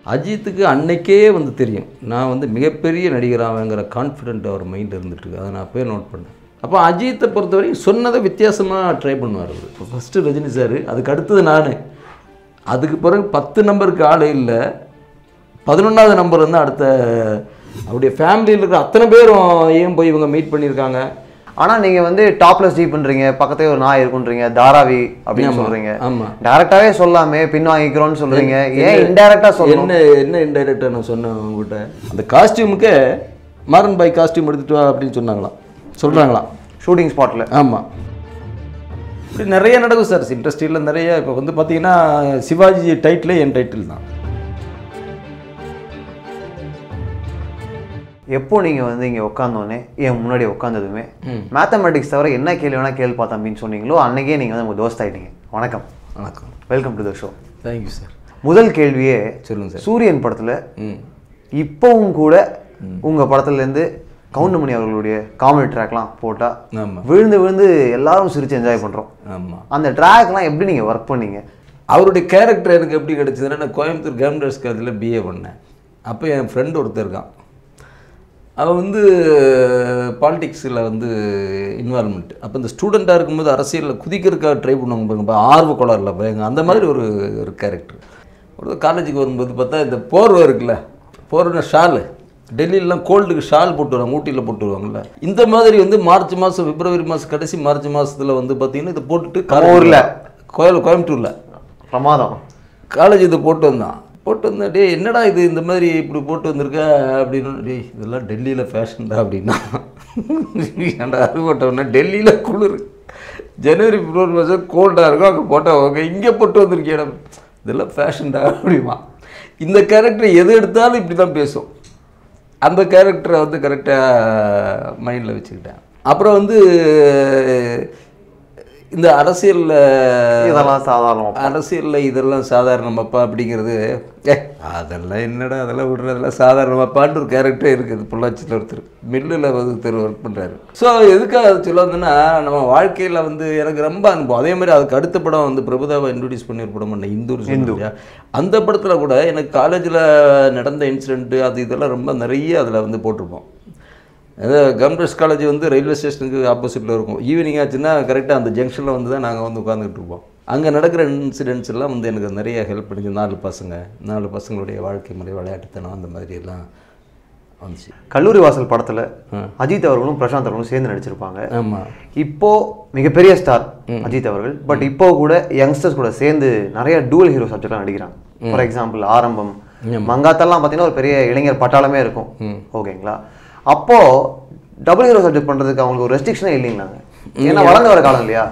அஜித்துக்கு அன்னைக்கே வந்து தெரியும் நான் வந்து மிகப்பெரிய நடிகராவேங்கிற கான்ஃபிடென்ட் அவர் மைண்ட் இருந்துட்டு இருக்கு அதை நான் அப்பயே நோட் பண்ணேன் அப்போ அஜித்தை பொறுத்தவரைக்கும் சொன்னதை வித்தியாசமாக ட்ரை பண்ணுவார் அவர் ஃபஸ்ட்டு ரஜினி சார் அதுக்கு அடுத்தது நான் அதுக்கு பிறகு பத்து நம்பருக்கு ஆள் இல்லை பதினொன்றாவது நம்பர் வந்து அடுத்த அவருடைய ஃபேமிலியில் இருக்கிற அத்தனை பேரும் ஏன் போய் இவங்க மீட் பண்ணியிருக்காங்க ஆனா நீங்க வந்து டாப்லெஸ் ஜீப்ன்றீங்க பக்கத்தே ஒரு நாய் இருக்குன்றீங்க தாராவி அப்படின்னு சொல்றீங்க ஆமாம் டைரக்டாவே சொல்லாமே பின் வாங்கிக்கிறோம்னு சொல்றீங்க ஏன் இன்டைரக்டா சொல்லணும் என்ன என்ன இன்டைரக்டாக நான் சொன்னேன் உங்ககிட்ட அந்த காஸ்டியூமுக்கே மாரன் பாய் காஸ்டியூம் எடுத்துட்டு வா அப்படின்னு சொன்னாங்களாம் சொல்கிறாங்களாம் ஷூட்டிங் ஸ்பாட்ல ஆமாம் இப்படி நிறைய நடக்கும் சார் இண்டஸ்ட்ரியில் நிறைய இப்போ வந்து பார்த்தீங்கன்னா சிவாஜி டைட்டிலே என் டைட்டில் தான் எப்போ நீங்க வந்து இங்க உட்காந்தோடனே என் முன்னாடி உட்காந்ததுமே மேத்தமெட்டிக்ஸ் தவிர என்ன கேள்வி வேணா கேள்வி பார்த்தா அப்படின்னு சொன்னீங்களோ அன்னைக்கே நீங்க வந்து உங்க தோஸ்த் ஆயிட்டீங்க வணக்கம் வணக்கம் welcome to the show thank you sir முதல் கேள்வியே சொல்லுங்க சார் சூரியன் படத்துல ம் இப்போவும் கூட உங்க படத்துல இருந்து கவுண்டமணி அவர்களுடைய காமெடி ட்ராக்லாம் போட்டா ஆமாம் விழுந்து விழுந்து எல்லாரும் சிரிச்சு என்ஜாய் பண்றோம் ஆமாம் அந்த ட்ராக்லாம் எப்படி நீங்க ஒர்க் பண்ணீங்க அவருடைய கேரக்டர் எனக்கு எப்படி கிடச்சதுன்னா நான் கோயம்புத்தூர் கேம்டர்ஸ் காலேஜில் பிஏ பண்ணேன் அப்போ என் ஃப்ரெண்டு ஒருத்தர் இருக்கான் அவன் வந்து பாலிடிக்ஸில் வந்து இன்வால்மெண்ட் அப்போ இந்த ஸ்டூடெண்ட்டாக இருக்கும்போது அரசியலில் குதிக்கிறதுக்காக ட்ரை பண்ணுவாங்க பாருங்க ஆர்வ கோளாறுல பாருங்க அந்த மாதிரி ஒரு ஒரு கேரக்டர் ஒரு காலேஜுக்கு வரும்போது பார்த்தா இந்த போர்வை இருக்குல்ல போர்வை ஷாலு டெல்லியிலலாம் கோல்டுக்கு ஷால் போட்டு வருவாங்க ஊட்டியில் போட்டு வருவாங்கல்ல இந்த மாதிரி வந்து மார்ச் மாதம் பிப்ரவரி மாதம் கடைசி மார்ச் மாதத்தில் வந்து பார்த்தீங்கன்னா இதை போட்டுட்டு நம்ம ஊர்ல? கோயில் கோயம்புத்தூரில் பிரமாதம் காலேஜ் இதை போட்டு வந்தான் போட்டு வந்தேன் டேய் என்னடா இது இந்த மாதிரி இப்படி போட்டு வந்திருக்க அப்படின்னு டேய் இதெல்லாம் டெல்லியில் ஃபேஷன்டா அப்படின்னா ஏன்டா அறுபட்டவொன்னே டெல்லியில் குளிர் ஜனவரி பிப்ரவரி மாதம் கோல்டாக இருக்கும் அங்கே போட்டால் ஓகே இங்கே போட்டு வந்திருக்கேன் இதெல்லாம் ஃபேஷன்டா அப்படிமா இந்த கேரக்டர் எது எடுத்தாலும் இப்படி தான் பேசும் அந்த கேரக்டரை வந்து கரெக்டாக மைண்டில் வச்சுக்கிட்டேன் அப்புறம் வந்து இந்த அரசியலில் இதெல்லாம் சாதாரணம் அரசியலில் இதெல்லாம் சாதாரணமாப்பா அப்படிங்கிறது ஏ அதெல்லாம் என்னடா அதெல்லாம் விடுறதெல்லாம் சாதாரணமாப்பான்னு ஒரு கேரக்டரே இருக்குது பொள்ளாச்சியில் ஒருத்தர் மில்லில் ஒருத்தர் ஒர்க் பண்ணுறாரு ஸோ எதுக்காக அது சொல்ல வந்தேன்னா நம்ம வாழ்க்கையில் வந்து எனக்கு ரொம்ப அனுபவம் அதே மாதிரி அதுக்கு அடுத்த படம் வந்து பிரபுதாவை இன்ட்ரடியூஸ் பண்ணி ஒரு படம் பண்ணேன் இந்து இந்து அந்த படத்தில் கூட எனக்கு காலேஜில் நடந்த இன்சிடென்ட்டு அது இதெல்லாம் ரொம்ப நிறைய அதில் வந்து போட்டிருப்போம் அதாவது கவர்மெண்ட் காலேஜ் வந்து ரயில்வே ஸ்டேஷனுக்கு ஆப்போசிட்டில் இருக்கும் ஈவினிங் ஆச்சுன்னா கரெக்டாக அந்த ஜங்ஷனில் வந்து தான் நாங்கள் வந்து உட்காந்துக்கிட்டு இருப்போம் அங்கே நடக்கிற இன்சிடென்ட்ஸ் எல்லாம் வந்து எனக்கு நிறைய ஹெல்ப் பண்ணிச்சு நாலு பசங்க நாலு பசங்களுடைய வாழ்க்கை முறை விளையாட்டுத்தனம் அந்த மாதிரி எல்லாம் வந்துச்சு கல்லூரி வாசல் படத்துல அஜித் அவர்களும் பிரசாந்த் அவர்களும் சேர்ந்து நடிச்சிருப்பாங்க ஆமாம் இப்போ மிகப்பெரிய ஸ்டார் அஜித் அவர்கள் பட் இப்போ கூட யங்ஸ்டர்ஸ் கூட சேர்ந்து நிறைய டூவல் ஹீரோ சப்ஜெக்ட்லாம் நடிக்கிறாங்க ஃபார் எக்ஸாம்பிள் ஆரம்பம் மங்காத்தெல்லாம் பார்த்தீங்கன்னா ஒரு பெரிய இளைஞர் பட்டாளமே இருக்கும் ஓகேங்களா அப்போ டபுள் ஹீரோ சப்ஜெக்ட் பண்றதுக்கு அவங்களுக்கு ஒரு ரெஸ்ட்ரிக்ஷனே இல்லைங்களாங்க ஏன்னா வளர்ந்து வர காலம் இல்லையா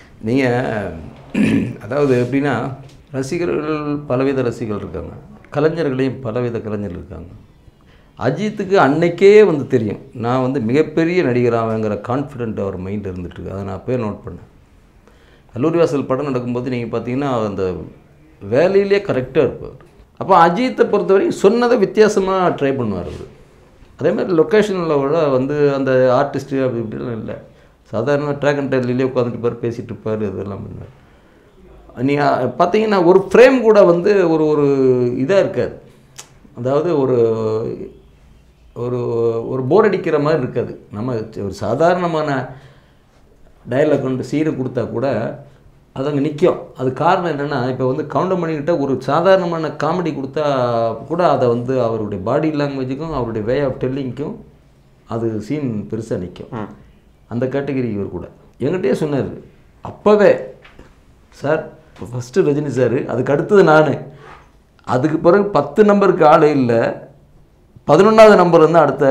நீங்கள் அதாவது எப்படின்னா ரசிகர்கள் பலவித ரசிகர்கள் இருக்காங்க கலைஞர்களையும் பலவித கலைஞர்கள் இருக்காங்க அஜித்துக்கு அன்னைக்கே வந்து தெரியும் நான் வந்து மிகப்பெரிய நடிகராவேங்கிற கான்ஃபிடென்ட் அவர் மைண்ட் இருந்துட்டு இருக்கு அதை நான் அப்பயே நோட் பண்ணேன் கல்லூரி வாசல் படம் நடக்கும்போது நீங்கள் பார்த்தீங்கன்னா அந்த வேலையிலே கரெக்டாக இருப்பார் அப்போ அஜித்தை பொறுத்தவரைக்கும் சொன்னதை வித்தியாசமாக ட்ரை பண்ணுவார் அவர் அதே மாதிரி லொக்கேஷனில் கூட வந்து அந்த ஆர்டிஸ்ட்டு அப்படி இப்படிலாம் இல்லை சாதாரண ட்ராக் அண்ட் டெல்லிலே உட்காந்துட்டு இருப்பார் பேசிகிட்டு இருப்பார் இதெல்லாம் பண்ணுவார் நீங்கள் பார்த்தீங்கன்னா ஒரு ஃப்ரேம் கூட வந்து ஒரு ஒரு இதாக இருக்காது அதாவது ஒரு ஒரு ஒரு போர் அடிக்கிற மாதிரி இருக்காது நம்ம ஒரு சாதாரணமான டயலாக் கொண்டு சீனை கொடுத்தா கூட அது அங்கே நிற்கும் அது காரணம் என்னென்னா இப்போ வந்து கவுண்டமணிக்கிட்ட ஒரு சாதாரணமான காமெடி கொடுத்தா கூட அதை வந்து அவருடைய பாடி லாங்குவேஜுக்கும் அவருடைய வே ஆஃப் டெல்லிங்க்கும் அது சீன் பெருசாக நிற்கும் அந்த கேட்டகரி இவர் கூட என்கிட்டயே சொன்னார் அப்போவே சார் ஃபஸ்ட்டு ரஜினி சார் அதுக்கு அடுத்தது நான் அதுக்கு பிறகு பத்து நம்பருக்கு ஆள் இல்லை பதினொன்றாவது நம்பர் வந்து அடுத்த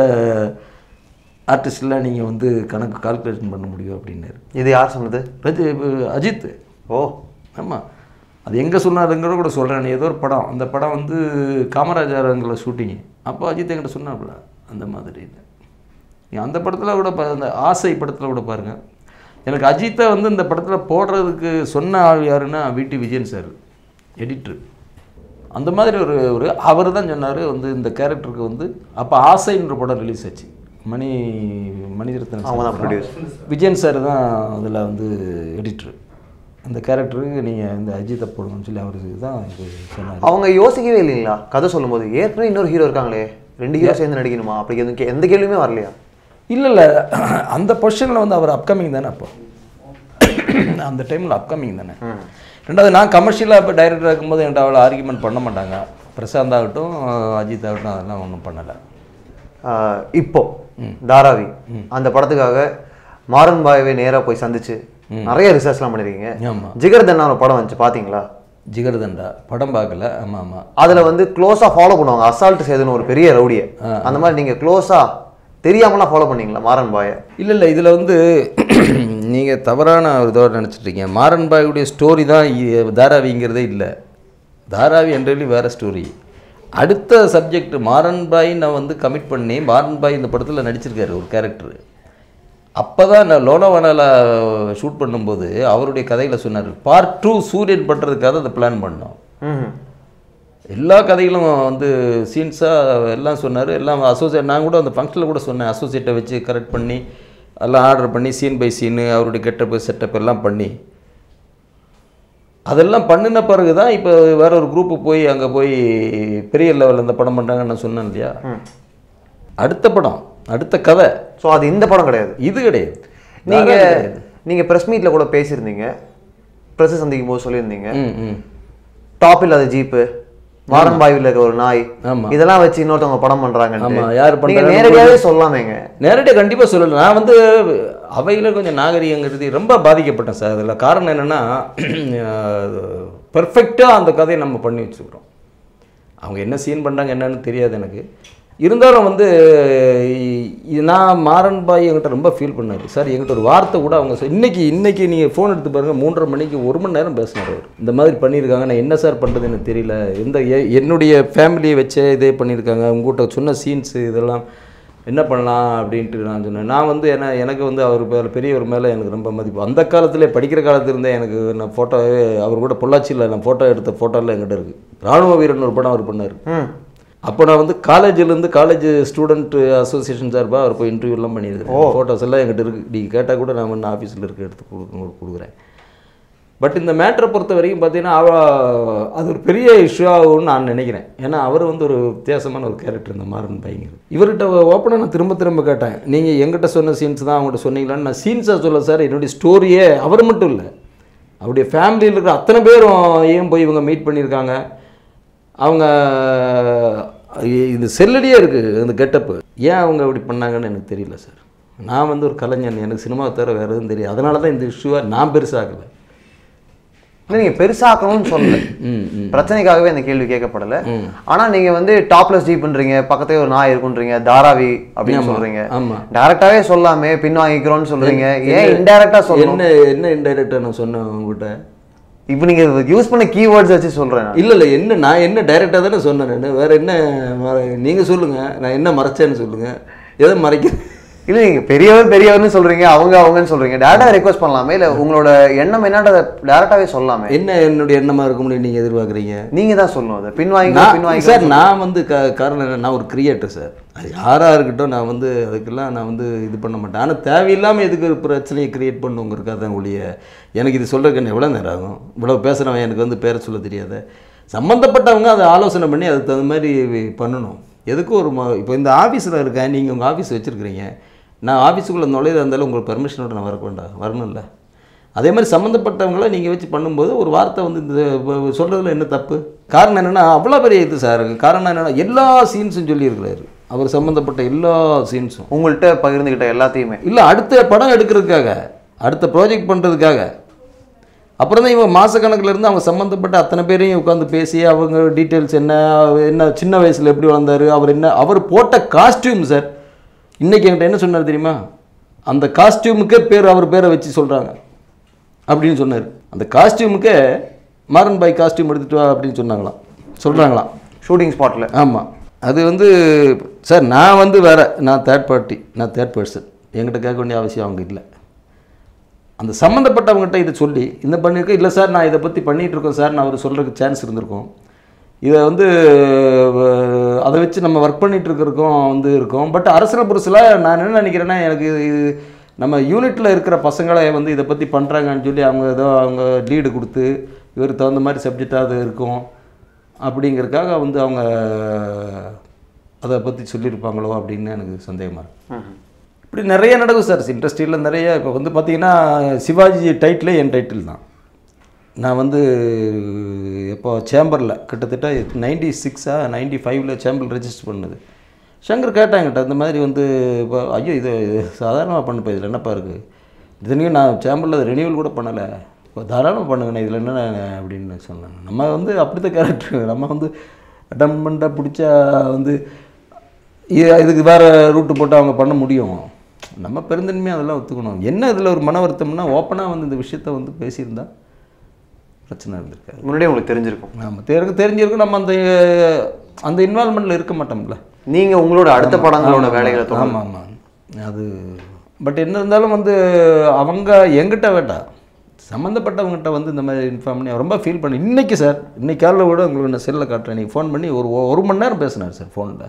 ஆர்டிஸ்டில் நீங்கள் வந்து கணக்கு கால்குலேஷன் பண்ண முடியும் அப்படின்னாரு இது யார் சொன்னது ரஜி அஜித் ஓ ஆமாம் அது எங்கே சொன்னாருங்கிற கூட சொல்கிறேன் ஏதோ ஒரு படம் அந்த படம் வந்து காமராஜாரங்கள ஷூட்டிங்கு அப்போ அஜித் என்கிட்ட சொன்னாப்புல அந்த மாதிரி இல்லை நீ அந்த படத்தில் கூட பா- அந்த ஆசை படத்தில் கூட பாருங்கள் எனக்கு அஜித்தை வந்து இந்த படத்தில் போடுறதுக்கு சொன்ன ஆள் யாருன்னா விடி விஜயன் சார் எடிட்ரு அந்த மாதிரி ஒரு ஒரு அவர் தான் சொன்னார் வந்து இந்த கேரக்டருக்கு வந்து அப்போ ஆசைன்ற படம் ரிலீஸ் ஆச்சு மணி மணிரத்னம் அவங்க தான் சார் படம். விஜயன் சார் தான் அதில் வந்து எடிட்ரு அந்த கேரக்டருக்கு நீங்கள் இந்த அஜித்தை போடணும்னு சொல்லி அவர் தான் இது சொன்னார் அவங்க யோசிக்கவே இல்லைங்களா கதை சொல்லும்போது ஏற்கனவே இன்னொரு ஹீரோ இருக்காங்களே ரெண்டு ஹீரோ சேர்ந்து நடிக்கணுமா அப்படி எதுவும் கே- எந்த கேள்வியுமே வரலையா இல்லை இல்லை அந்த பொசிஷனில் வந்து அவர் அப்கமிங் தானே அப்போ அந்த டைமில் அப்கமிங் தானே ரெண்டாவது நான் கமர்ஷியலாக இப்போ டைரக்டர் இருக்கும்போது என்கிட்ட அவ்வளோ ஆர்குமெண்ட் பண்ண மாட்டாங்க பிரசாந்த் ஆகட்டும் அஜித் ஆகட்டும் அதெல்லாம் ஒன்றும் பண்ணலை ஆஹ் இப்போ தாராவி அந்த படத்துக்காக மாறன் பாயவை நேரா போய் சந்திச்சு நிறைய ரிசர்ச்லாம் பண்ணிருக்கீங்க ஆமாம் ஜிகர் தன்னா ஒரு படம் வந்துச்சு பாத்தீங்களா ஜிகர்தண்டா படம் பார்க்கல ஆமாம் ஆமாம் அதுல வந்து க்ளோஸா ஃபாலோ பண்ணுவாங்க அசால்ட் சேதுன்னு ஒரு பெரிய ரவுடியை அந்த மாதிரி நீங்க க்ளோஸா தெரியாமலாம் ஃபாலோ பண்ணீங்களா மாறன் பாய இல்லை இல்லை இதில் வந்து நீங்கள் தவறான ஒரு இதோட நினச்சிட்ருக்கீங்க மாறன் பாயுடைய ஸ்டோரி தான் இ- தாராவிங்கிறதே இல்லை தாராவி என்றலி வேறு ஸ்டோரி அடுத்த சப்ஜெக்ட் மாறன் பாய் நான் வந்து கமிட் பண்ணி மாறன் பாய் இந்த படத்தில் நடிச்சிருக்காரு ஒரு கேரக்டர் அப்போ தான் நான் லோனாவானால ஷூட் பண்ணும்போது அவருடைய கதையில் சொன்னார் பார்ட் டூ சூரியன் பண்ணுறதுக்காக அதை பிளான் பண்ணோம் ம் எல்லா கதைகளும் வந்து சீன்ஸாக எல்லாம் சொன்னார் எல்லாம் அசோசியேட் நான் கூட அந்த ஃபங்க்ஷனில் கூட சொன்னேன் அசோசியேட்டை வச்சு கரெக்ட் பண்ணி எல்லாம் ஆர்டர் பண்ணி சீன் பை சீனு அவருடைய கெட்டப்பு செட்டப் எல்லாம் பண்ணி அதெல்லாம் பண்ணின பிறகு தான் இப்போ வேற ஒரு குரூப்பு போய் அங்கே போய் பெரிய லெவலில் இந்த படம் பண்ணுறாங்கன்னு நான் சொன்னேன் இல்லையா அடுத்த படம் அடுத்த கதை ஸோ அது இந்த படம் கிடையாது இது கிடையாது நீங்க தாராவி கிடையாது. நீங்க பிரஸ் மீட்ல கூட பேசியிருந்தீங்க பிரஸ் சந்திக்கும் போது சொல்லியிருந்தீங்க ம் ம் டாப் இல்லாத ஜீப்பு மாறன் பாயுல இருக்க ஒரு நாய் ஆமா. இதெல்லாம் வச்சு இன்னொருத்தவங்க படம் பண்றாங்க ஆமா, யாரு நீங்க பண்றாங்கன்னு நேரடியாவே சொல்லாமேங்க நேரடியாக கண்டிப்பாக சொல்லலை நான் வந்து அவையில் கொஞ்சம் நாகரிகங்கிறது ரொம்ப பாதிக்கப்பட்டேன் சார் அதில் காரணம் என்னென்னா பெர்ஃபெக்டாக அந்த கதையை நம்ம பண்ணி வச்சுக்கிறோம் அவங்க என்ன சீன் பண்ணுறாங்க என்னன்னு தெரியாது எனக்கு இருந்தாலும் வந்து இ- இ- நான் மாறன் பாய் என்கிட்ட ரொம்ப ஃபீல் பண்ணார் சார் என்கிட்ட ஒரு வார்த்தை கூட அவங்க சொ- இன்னைக்கு இன்னைக்கு நீங்கள் ஃபோன் எடுத்து பாருங்கள் மூன்றரை மணிக்கு ஒரு மணி நேரம் பேசினார் அவர் இந்த மாதிரி பண்ணியிருக்காங்க நான் என்ன சார் பண்ணுறது எனக்கு தெரியல இந்த எ- என்னுடைய ஃபேமிலியை வச்சே இதே பண்ணியிருக்காங்க உங்கள்கிட்ட சொன்ன சீன்ஸு இதெல்லாம் என்ன பண்ணலாம் அப்படின்ட்டு நான் சொன்னேன் நான் வந்து என்ன எனக்கு வந்து அவர் மேலே பெரியவர் மேலே எனக்கு ரொம்ப மதிப்பு அந்த காலத்திலே படிக்கிற காலத்துல இருந்தே எனக்கு நான் ஃபோட்டோவே அவர் கூட பொள்ளாச்சியில் நான் ஃபோட்டோ எடுத்த ஃபோட்டோலாம் என்கிட்ட இருக்குது ராணுவ வீரன் ஒரு படம் அவர் பண்ணார் ம் அப்போ நான் வந்து காலேஜிலேருந்து காலேஜ் ஸ்டூடெண்ட் அசோசியேஷன் சார்பாக அவர் போய் இன்டர்வியூலாம் பண்ணியிருக்கேன் ஃபோட்டோஸ் எல்லாம் என்கிட்ட இருக்குது நீங்கள் கேட்டால் கூட நான் வந்து ஆஃபீஸில் இருக்க எடுத்து கொடுக்க கொடுக்குறேன் பட் இந்த மேட்டரை பொறுத்த வரைக்கும் பார்த்தீங்கன்னா அவ அது ஒரு பெரிய இஷ்யூ ஆகும்னு நான் நினைக்கிறேன் ஏன்னா அவர் வந்து ஒரு வித்தியாசமான ஒரு கேரக்டர் இந்த மாறன் பையங்க இவர்கிட்ட ஓப்பனாக நான் திரும்ப திரும்ப கேட்டேன் நீங்கள் எங்கிட்ட சொன்ன சீன்ஸ் தான் அவங்ககிட்ட சொன்னீங்களான்னு நான் சீன்ஸாக சொல்ல சார் என்னுடைய ஸ்டோரியே அவர் மட்டும் இல்லை அவருடைய ஃபேமிலியில் இருக்கிற அத்தனை பேரும் ஏன் போய் இவங்க மீட் பண்ணியிருக்காங்க அவங்க இது செல்லடியே இருக்குது இந்த கெட்டப்பு ஏன் அவங்க அப்படி பண்ணாங்கன்னு எனக்கு தெரியல சார் நான் வந்து ஒரு கலைஞன் எனக்கு சினிமாவை தவிர வேறு எதுவும் தெரியும் அதனால தான் இந்த இஷ்யூவை நான் பெருசாகலை இல்லை நீங்க பெருசாக்கணும்னு சொல்லல ம் ம் பிரச்சனைக்காகவே இந்த கேள்வி கேட்கப்படல ஆனா நீங்க வந்து டாப்லெஸ் ஜீப்ன்றீங்க பக்கத்தே ஒரு நாய் இருக்குன்றீங்க தாராவி அப்படின்னு சொல்றீங்க ஆமாம் டைரக்டாவே சொல்லாமே பின் வாங்கிக்கிறோம்னு சொல்றீங்க ஏன் இன்டைரக்டா சொல்லணும் என்ன என்ன இன்டைரக்டாக நான் சொன்னேன் உங்ககிட்ட இப்போ நீங்க யூஸ் பண்ண கீவேர்ட்ஸ் வச்சு சொல்றேன் நான். இல்லை இல்லை என்ன நான் என்ன டைரெக்டாக தானே சொன்னேன் நான் வேறு என்ன நீங்கள் சொல்லுங்கள் நான் என்ன மறைச்சேன்னு சொல்லுங்கள் எதை மறைக்கிறேன் இல்ல நீங்க பெரியவர் பெரியவர்னு சொல்றீங்க அவங்க அவங்கன்னு சொல்றீங்க டேரக்டா ரெக்வஸ்ட் பண்ணலாமே இல்ல உங்களோட எண்ணம் என்னன்றத டேரக்டாவே சொல்லலாமே என்ன என்னுடைய எண்ணமாக இருக்க முடியும் நீங்கள் எதிர்பார்க்குறீங்க நீங்க தான் சொல்லணும் அதை பின் வாங்கி பின் நான் வாங்கி சார் நான் வந்து க காரணம் என்ன, நான் ஒரு கிரியேட்டர் சார் அது யாராக இருக்கட்டும் நான் வந்து அதுக்கெல்லாம் நான் வந்து இது பண்ண மாட்டேன் ஆனால் தேவையில்லாமல் எதுக்கு ஒரு பிரச்சனையை கிரியேட் பண்ணுங்கிறக்காக தான் ஒழிய எனக்கு இது சொல்கிறதுக்கு என்ன எவ்வளோ நேரம் ஆகும் இவ்வளோ பேசுகிறவன் எனக்கு வந்து பேரை சொல்ல தெரியாத சம்மந்தப்பட்டவங்க அதை ஆலோசனை பண்ணி அதுக்கு தகுந்த மாதிரி பண்ணணும் எதுக்கும் ஒரு ம இப்போ இந்த ஆஃபீஸில் இருக்கேன் நீங்கள் உங்கள் ஆஃபீஸ் வச்சுருக்கிறீங்க நான் ஆஃபீஸுக்குள்ளே நுழையிற இருந்தாலும் உங்களுக்கு பர்மிஷனோட நான் வரக்க வேண்டாம் வரணும்ல அதே மாதிரி சம்மந்தப்பட்டவங்கள நீங்கள் வச்சு பண்ணும்போது ஒரு வார்த்தை வந்து இந்த வ- சொல்றதுல என்ன தப்பு காரணம் என்னென்னா அவ்வளோ பெரிய இது சார் காரணம் என்னென்னா எல்லா சீன்ஸும் சொல்லியிருக்கிறாரு அவர் சம்மந்தப்பட்ட எல்லா சீன்ஸும் உங்கள்கிட்ட பகிர்ந்துகிட்ட எல்லாத்தையுமே இல்லை அடுத்த படம் எடுக்கிறதுக்காக அடுத்த ப்ராஜெக்ட் பண்ணுறதுக்காக அப்புறம் தான் இவன் மாதக்கணக்கில் இருந்து அவங்க சம்மந்தப்பட்ட அத்தனை பேரையும் உட்காந்து பேசி அவங்க டீட்டெயில்ஸ் என்ன என்ன சின்ன வயசில் எப்படி வளர்ந்தாரு அவர் என்ன அவர் போட்ட காஸ்டியூம் சார் இன்றைக்கி என்கிட்ட என்ன சொன்னார் தெரியுமா அந்த காஸ்டியூமுக்கே பேர் அவர் பேரை வச்சு சொல்கிறாங்க அப்படின்னு சொன்னார் அந்த காஸ்டியூமுக்கே மாரன் பாய் காஸ்டியூம் எடுத்துட்டு வா அப்படின்னு சொன்னாங்களாம் சொல்கிறாங்களாம் ஷூட்டிங் ஸ்பாட்ல ஆமாம் அது வந்து சார் நான் வந்து வேற நான் தேர்ட் பார்ட்டி நான் தேர்ட் பர்சன் என்கிட்ட கேட்க வேண்டிய அவசியம் அவங்க இல்லை அந்த சம்மந்தப்பட்டவங்ககிட்ட இதை சொல்லி இந்த பண்ணியிருக்கேன் இல்லை சார் நான் இதை பற்றி பண்ணிகிட்டு இருக்கோம் சார் நான் அவர் சொல்கிறதுக்கு சான்ஸ் இருந்திருக்கும் இதை வந்து அஹ், அதை வச்சு நம்ம ஒர்க் பண்ணிகிட்டு இருக்கிறதுக்கும் வந்து இருக்கோம் பட் அரசியல் புரசில் நான் என்ன நினைக்கிறேன்னா எனக்கு இது நம்ம யூனிட்டில் இருக்கிற பசங்களை வந்து இதை பற்றி பண்ணுறாங்கன்னு சொல்லி அவங்க ஏதோ அவங்க லீடு கொடுத்து இவருக்கு தகுந்த மாதிரி சப்ஜெக்டாக அது இருக்கும் அப்படிங்கிறதுக்காக வந்து அவங்க அதை பற்றி சொல்லியிருப்பாங்களோ அப்படின்னு எனக்கு சந்தேகமாக இருக்கு ம். இப்படி நிறைய நடக்கும் சார் இண்டஸ்ட்ரியில் நிறைய இப்போ வந்து பார்த்தீங்கன்னா சிவாஜி டைட்டிலே என் டைட்டில் தான் நான் வந்து எப்போ சேம்பரில் கிட்டத்தட்ட நைன்டி சிக்ஸா நைன்டி ஃபைவ்ல சேம்பர் ரெஜிஸ்டர் பண்ணது சங்கர் கேட்டாங்கிட்ட இந்த மாதிரி வந்து இப்போ ஐயோ இது சாதாரணமாக பண்ண போய் இதில் என்னப்பா இருக்குது இதுனையும் நான் சேம்பரில் ரெனியூவல் கூட பண்ணலை இப்போ தாராளமாக பண்ணுங்கண்ணே இதில் என்ன அப்படின்னு சொன்னாங்க நம்ம வந்து அப்படித்தான் கேரக்டர் நம்ம வந்து டம்மண்டா பிடிச்சா வந்து இ- இதுக்கு வேறு ரூட்டு போட்டு அவங்க பண்ண முடியும் நம்ம பெருந்தன்மையாக அதெல்லாம் ஒத்துக்கணும் என்ன இதில் ஒரு மன வருத்தம்னா ஓப்பனாக வந்து இந்த விஷயத்த வந்து பேசியிருந்தா பிரச்சனை இருந்திருக்காது முன்னாடியே உங்களுக்கு தெரிஞ்சிருக்கும் நம்ம தெருக்கு தெரிஞ்சிருக்கும் நம்ம அந்த அந்த இன்வால்மெண்ட்டில் இருக்க மாட்டோம்ல நீங்க உங்களோட அடுத்த படங்களோட வேலைகளை தொடர்ந்து ஆமாம் ஆமாம் அது பட் என்ன இருந்தாலும் வந்து அவங்க எங்கிட்ட வேண்டாம் சம்மந்தப்பட்டவங்ககிட்ட வந்து இந்த மாதிரி இன்ஃபார்ம் பண்ணி ரொம்ப ஃபீல் பண்ணி இன்னைக்கு சார் இன்னைக்கு காலையில் கூட உங்களுக்கு நான் செல்லில் காட்டுறேன் நீங்கள் ஃபோன் பண்ணி ஒரு ஒரு மணி நேரம் பேசினார் சார் ஃபோனில்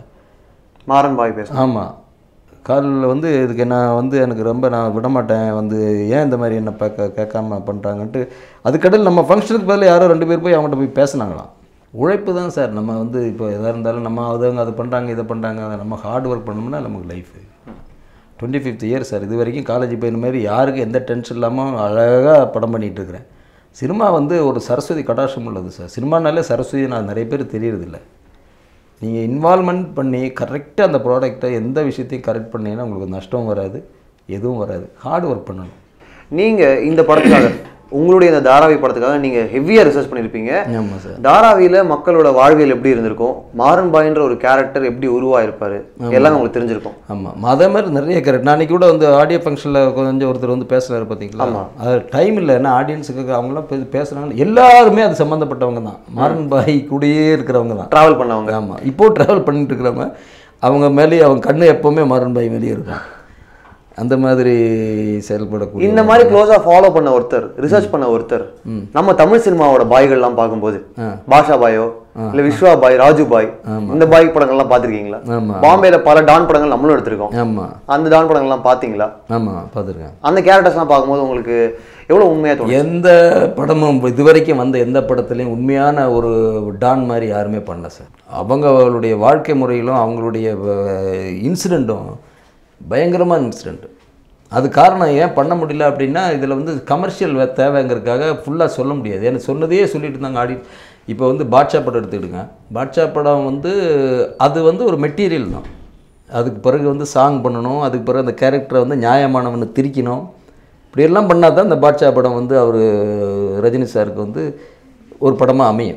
மாறன் பாய் பேசுறேன் ஆமாம் காலில் வந்து இதுக்கு நான் வந்து எனக்கு ரொம்ப நான் விட மாட்டேன் வந்து ஏன் இந்த மாதிரி என்ன பார்க்க கேட்காம பண்ணுறாங்கன்ட்டு அதுக்கடையில் நம்ம ஃபங்க்ஷனுக்கு பதிலா யாரோ ரெண்டு பேர் போய் அவங்கள்ட்ட போய் பேசுனாங்களாம் உழைப்பு தான் சார் நம்ம வந்து இப்போ எதாக இருந்தாலும் நம்ம அதவங்க அது பண்ணுறாங்க இதை பண்ணுறாங்க நம்ம ஹார்ட் ஒர்க் பண்ணோம்னா நமக்கு life twenty fifth year sir இது வரைக்கும் காலேஜ் போயின மாதிரி யாருக்கும் எந்த டென்ஷன் இல்லாமல் அழகாக படம் பண்ணிகிட்டு இருக்கிறேன் சினிமா வந்து ஒரு சரஸ்வதி கடாட்சம் உள்ளது சார் சினிமானாலே சரஸ்வதி நான் நிறைய பேர் தெரியறதில்ல நீங்கள் இன்வால்மெண்ட் பண்ணி கரெக்டாக அந்த ப்ராடக்ட்டை எந்த விஷயத்தையும் கரெக்ட் பண்ணீங்கன்னா உங்களுக்கு நஷ்டம் வராது எதுவும் வராது ஹார்ட் ஒர்க் பண்ணணும் நீங்க இந்த படத்துக்காக உங்களுடைய இந்த தாராவி படத்துக்காக நீங்க ஹெவியா ரிசர்ச் பண்ணியிருப்பீங்க ஆமாம் சார் தாராவியில மக்களோட வாழ்வியல் எப்படி இருந்திருக்கும் மாறன் பாய்ன்ற ஒரு கேரக்டர் எப்படி உருவாயிருப்பாரு எல்லாம் உங்களுக்கு தெரிஞ்சிருக்கும் ஆமாம் அதே மாதிரி நிறைய கரெக்ட் நான் அன்றைக்கி கூட வந்து ஆடியோ ஃபங்க்ஷனில் கொஞ்சம் ஒருத்தர் வந்து பேசுகிறாரு பார்த்தீங்களா அது டைம் இல்லை ஏன்னா ஆடியன்ஸுக்கு அவங்களாம் பேசி பேசுகிறாங்க எல்லாருமே அது சம்மந்தப்பட்டவங்க தான் மாறன் பாய் கூடயே இருக்கிறவங்க தான் டிராவல் பண்ணவங்க ஆமாம் இப்போ ட்ராவல் பண்ணிட்டு இருக்கிறவங்க அவங்க மேலேயே அவங்க கண்ணு எப்போவுமே மாறன் பாய் மேலேயே இருக்கும் அந்த மாதிரி செயல்படக்கூடிய இந்த மாதிரி க்ளோஸா ஃபாலோ பண்ண ஒருத்தர் ரிசர்ச் பண்ண ஒருத்தர் நம்ம தமிழ் சினிமாவோட பாய்கள்லாம் பார்க்கும்போது பாஷா பாயோ இல்ல விஸ்வா பாய் ராஜு பாய் இந்த பாய் படங்கள்லாம் பார்த்திருக்கீங்களா ஆமாம் பாம்பேல பல டான் படங்கள் நம்மளும் எடுத்திருக்கோம் ஆமாம் அந்த டான் படங்கள்லாம் பார்த்தீங்களா ஆமாம் பார்த்துருக்கேன் அந்த கேரக்டர்ஸ்லாம் பார்க்கும்போது உங்களுக்கு எவ்வளவு உண்மையா தோணும் எந்த படமும் இதுவரைக்கும் வந்த எந்த படத்துலையும் உண்மையான ஒரு டான் மாதிரி யாருமே பண்ணல சார் அவங்களுடைய வாழ்க்கை முறையிலும் அவங்களுடைய இன்சிடெண்ட்டும் பயங்கரமான இன்சிடெண்ட் அது காரணம் ஏன் பண்ண முடியல அப்படின்னா இதில் வந்து கமர்ஷியல் தேவைங்கிறதுக்காக ஃபுல்லாக சொல்ல முடியாது ஏன்னா சொன்னதையே சொல்லிட்டு இருந்தாங்க ஆடி இப்போ வந்து பாட்ஷா படம் எடுத்துக்கிடுங்க பாட்ஷா படம் வந்து அது வந்து ஒரு மெட்டீரியல் தான் அதுக்கு பிறகு வந்து சாங் பண்ணணும் அதுக்கு பிறகு அந்த கேரக்டரை வந்து நியாயமானவனை திரிக்கணும் இப்படியெல்லாம் பண்ணால் தான் இந்த பாட்ஷா படம் வந்து அவர் ரஜினி சாருக்கு வந்து ஒரு படமாக அமையும்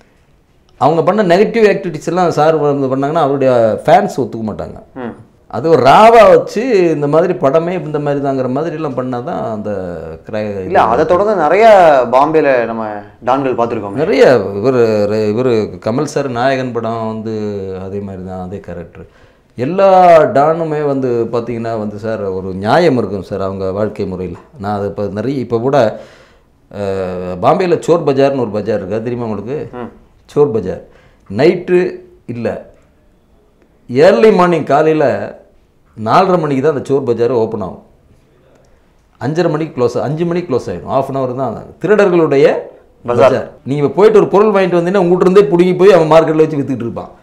அவங்க பண்ண நெகட்டிவ் ஆக்டிவிட்டிஸ் எல்லாம் சார் வந்து பண்ணாங்கன்னா அவருடைய ஃபேன்ஸ் ஒத்துக்க மாட்டாங்க ம். அது ஒரு ராவாக வச்சு இந்த மாதிரி படமே இந்த மாதிரி தாங்கிற மாதிரி எல்லாம் பண்ணால் தான் அந்த கிரை இல்ல அதை தொடர்ந்து நிறைய பாம்பேல நம்ம டான்கள் பார்த்திருக்கோம் நிறைய இவர் இவர் கமல் சார் நாயகன் படம் வந்து அதே மாதிரி தான் அதே கேரக்டர் எல்லா டானுமே வந்து பார்த்தீங்கன்னா வந்து சார் ஒரு நியாயம் இருக்கும் சார் அவங்க வாழ்க்கை முறையில் நான் அது இப்போ நிறைய இப்போ கூட பாம்பேயில் சோர் பஜார்னு ஒரு பஜார் இருக்கா தெரியுமா உங்களுக்கு சோர் பஜார் நைட்டு இல்லை ஏர்லி மார்னிங் காலையில் நாலரை மணிக்கு தான் அந்த சோர் பஜார் ஓப்பன் ஆகும் அஞ்சரை மணிக்கு க்ளோஸ் அஞ்சு மணிக்கு க்ளோஸ் ஆகிடும் ஆஃப் அன் ஹவர் தான் அது. திருடர்களுடைய பஜார் நீங்கள் போயிட்டு ஒரு பொருள் வாங்கிட்டு வந்தீங்கன்னா உங்கள்கிட்ட இருந்தே பிடுங்கி போய் அவன் மார்க்கெட்டில் வச்சு விற்றுக்கிட்டு இருப்பான்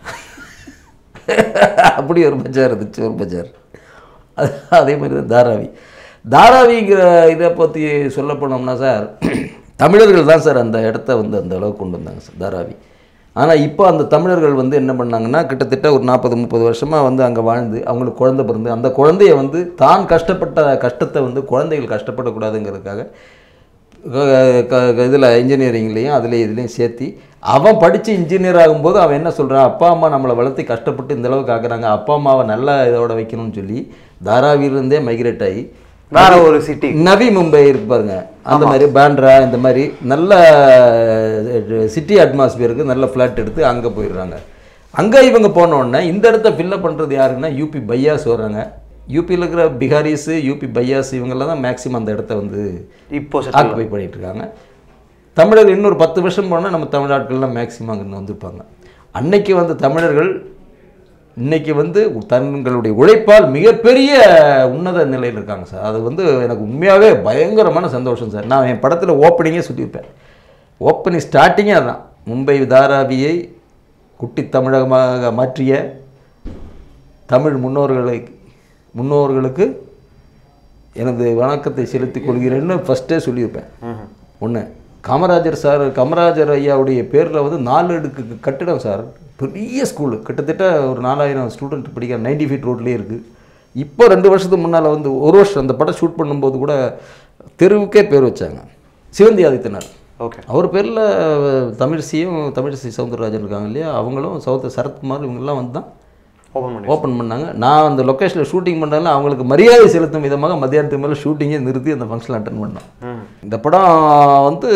அப்படி ஒரு பஜார் இருந்துச்சு ஒரு பஜார் அது அதே மாதிரி தான் தாராவி தாராவிங்கிற இதை பற்றி சொல்ல போனோம்னா சார் தமிழர்கள் தான் சார் அந்த இடத்த வந்து அந்த அளவுக்கு கொண்டு வந்தாங்க சார் தாராவி ஆனால் இப்போ அந்த தமிழர்கள் வந்து என்ன பண்ணாங்கன்னா கிட்டத்தட்ட ஒரு நாற்பது முப்பது வருஷமாக வந்து அங்கே வாழ்ந்து அவங்களுக்கு குழந்தை பிறந்து அந்த குழந்தைய வந்து தான் கஷ்டப்பட்ட கஷ்டத்தை வந்து குழந்தைகள் கஷ்டப்படக்கூடாதுங்கிறதுக்காக இதில் இன்ஜினியரிங்லேயும் அதுலேயும் இதுலேயும் சேர்த்தி அவன் படித்து இன்ஜினியர் ஆகும்போது அவன் என்ன சொல்கிறான் அப்பா அம்மா நம்மளை வளர்த்து கஷ்டப்பட்டு இந்த அளவுக்கு ஆக்குறாங்க அப்பா அம்மாவை நல்ல இதோட வைக்கணும்னு சொல்லி தாராவிலிருந்தே மைக்ரேட் ஆகி வேற ஒரு சிட்டி நவி மும்பை இருக்கு பாருங்க அந்த மாதிரி பேண்ட்ரா இந்த மாதிரி நல்ல சிட்டி அட்மாஸ்பியருக்கு நல்ல ஃப்ளாட் எடுத்து அங்கே போயிடுறாங்க அங்கே இவங்க போன உடனே இந்த இடத்த ஃபில்லப் பண்ணுறது யாருன்னா யூபி பையாஸ் வர்றாங்க யூபியில் இருக்கிற பிகாரிஸு யூபி பையாஸ் இவங்கெல்லாம் தான் மேக்ஸிமம் அந்த இடத்த வந்து இப்போ settle ஆக்குபை பண்ணிட்டு இருக்காங்க தமிழர்கள் இன்னொரு பத்து வருஷம் போனால் நம்ம தமிழ் ஆட்கள்லாம் மேக்ஸிமம் அங்கே வந்திருப்பாங்க அன்னைக்கு வந்த தமிழர்கள் இன்னைக்கு வந்து தங்களுடைய உழைப்பால் மிகப்பெரிய உன்னத நிலையில் இருக்காங்க சார் அது வந்து எனக்கு உண்மையாகவே பயங்கரமான சந்தோஷம் சார் நான் என் படத்தில் ஓப்பனிங்கே சொல்லியிருப்பேன் ஓப்பனிங் ஸ்டார்டிங்கே அதான் மும்பை தாராவியை குட்டி தமிழகமாக மாற்றிய தமிழ் முன்னோர்களை முன்னோர்களுக்கு எனது வணக்கத்தை செலுத்திக் கொள்கிறேன்னு ஃபஸ்ட்டே சொல்லியிருப்பேன் ஒன்று காமராஜர் சார் காமராஜர் ஐயாவுடைய பேரில் வந்து நாலு அடுக்கு கட்டிடம் சார் பெரிய ஸ்கூலு கிட்டத்தட்ட ஒரு நாலாயிரம் ஸ்டூடெண்ட் படிக்கிற நைன்டி ஃபீட் ரோட்லேயே இருக்குது இப்போ ரெண்டு வருஷத்துக்கு முன்னால் வந்து ஒரு வருஷம் அந்த படம் ஷூட் பண்ணும்போது கூட தெருவுக்கே பேர் வச்சாங்க சிவந்தி ஆதித்தனார் ஓகே அவர் பேரில் தமிழிசையும் தமிழிசை சவுந்தரராஜன் இருக்காங்க இல்லையா அவங்களும் சவுத் சரத்குமார் இவங்கெல்லாம் வந்து தான் ஓப்பன் பண்ணி ஓப்பன் பண்ணாங்க நான் அந்த லொக்கேஷனில் ஷூட்டிங் பண்ணதால அவங்களுக்கு மரியாதை செலுத்தும் விதமாக மத்தியானத்துக்கு மேலே ஷூட்டிங்கே நிறுத்தி அந்த ஃபங்க்ஷன் அட்டன் பண்ணோம் ம் இந்த படம் வந்து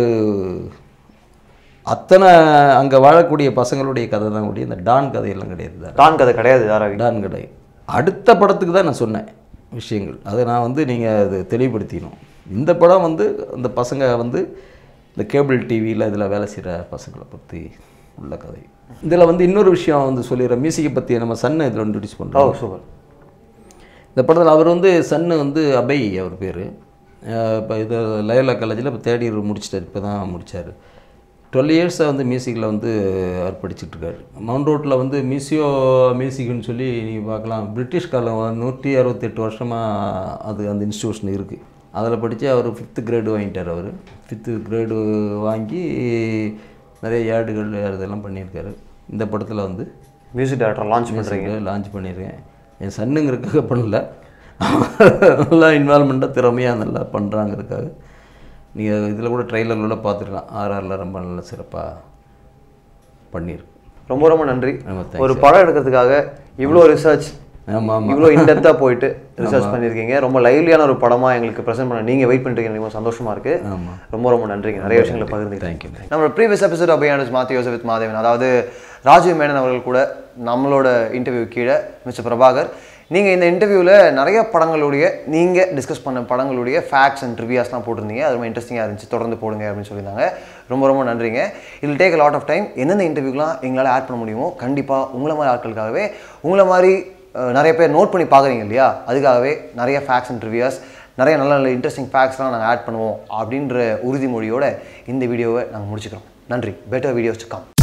அத்தனை அங்கே வாழக்கூடிய பசங்களுடைய கதை தான் கூடிய இந்த டான் கதையெல்லாம் கிடையாது டான் கதை கிடையாது தாராவி டான் கதை அடுத்த படத்துக்கு தான் நான் சொன்னேன் விஷயங்கள் அதை நான் வந்து நீங்கள் அது தெளிவுபடுத்திக்கணும் இந்த படம் வந்து அந்த பசங்க வந்து இந்த கேபிள் டிவியில் இதில் வேலை செய்கிற பசங்களை பற்றி உள்ள கதை இதில் வந்து இன்னொரு விஷயம் வந்து சொல்லிடுறேன் மியூசிக்கை பற்றி நம்ம சன்னை இதில் இன்ட்ரடியூஸ் ஓ பண்ணுறோம் சூப்பர் இந்த படத்தில் அவர் வந்து சன்னு வந்து அபய் அவர் பேர் இப்போ இது லயோலா காலேஜில் இப்போ தேர்ட் இயர் முடிச்சிட்டார் இப்போ தான் முடித்தார் டுவெல் இயர்ஸாக வந்து மியூசிக்கில் வந்து அவர் படிச்சுட்டு இருக்காரு மவுண்ட் ரோட்டில் வந்து மியூசியோ மியூசிக்னு சொல்லி நீங்கள் பார்க்கலாம் பிரிட்டிஷ் காலம் வந்து நூற்றி அறுபத்தெட்டு வருஷமாக அது அந்த இன்ஸ்டியூஷன் இருக்குது அதில் படித்து அவர் ஃபிஃப்த்து கிரேடு வாங்கிட்டார் அவர் ஃபிஃப்த்து கிரேடு வாங்கி நிறைய ஏடுகள் இதெல்லாம் பண்ணியிருக்காரு இந்த படத்தில் வந்து மியூசிக் டைரக்டர் லான்ச் பண்ணுறீங்க லான்ச் பண்ணியிருக்கேன் என் சன்னுங்கிறதுக்காக பண்ணல நல்லா இன்வால்மெண்ட்டாக திறமையாக நல்லா பண்ணுறாங்கிறதுக்காக நீங்கள் இதில் கூட ட்ரெய்லரில் பார்த்துருக்கலாம் ஆர்ஆரில் ரொம்ப நல்லா சிறப்பாக பண்ணியிருக்கு ரொம்ப ரொம்ப நன்றி ரொம்ப ஒரு படம் எடுக்கிறதுக்காக இவ்வளோ ரிசர்ச் ஆமாம் ஆமாம் இவ்வளோ இன்டெப்த்தாக போயிட்டு ரிசர்ச் பண்ணியிருக்கீங்க ரொம்ப லைவ்லியான ஒரு படமாக எங்களுக்கு ப்ரெசென்ட் பண்ண நீங்கள் வெயிட் பண்ணிட்டு இருக்கீங்க ரொம்ப சந்தோஷமாக இருக்கு ஆமாம் ரொம்ப ரொம்ப நன்றிங்க நிறைய விஷயங்களை பகிர்ந்துக்கிட்டீங்க தேங்க்யூ நம்ம ப்ரீவியஸ் எபிசோட் அபயானஸ் மாத்தி யோசப் வித் மாதவன் அதாவது ராஜீவ் மேனன் அவர்கள் கூட நம்மளோட இன்டர்வியூ கீழே மிஸ்டர் பிரபாகர் நீங்கள் இந்த இன்டர்வியூவில் நிறைய படங்களுடைய நீங்கள் டிஸ்கஸ் பண்ண படங்களுடைய ஃபேக்ட்ஸ் அண்ட் ரிவ்யூஸ்லாம் போட்டிருந்தீங்க அது ரொம்ப இன்ட்ரெஸ்டிங்காக இருந்துச்சு தொடர்ந்து போடுங்க அப்படின்னு சொல்லியிருந்தாங்க ரொம்ப ரொம்ப நன்றிங்க இதில் டேக் லாட் ஆஃப் டைம் எந்தெந்த இன்டர்வியூக்கெலாம் எங்களால் ஆட் பண்ண முடியுமோ கண்டிப்பாக உங்களை மாதிரி ஆட்களுக்காகவே உங்களை மாதிரி அஹ், நிறைய பேர் நோட் பண்ணி பார்க்குறீங்க இல்லையா அதுக்காகவே நிறைய ஃபேக்ட்ஸ் அண்ட் ரிவ்யூஸ் நிறைய நல்ல நல்ல இன்ட்ரெஸ்டிங் ஃபேக்ட்ஸ்லாம் நாங்கள் ஆட் பண்ணுவோம் அப்படின்ற உறுதிமொழியோட இந்த வீடியோவை நாங்கள் முடிச்சுக்கிறோம் நன்றி பெட்டர் வீடியோஸ் கம்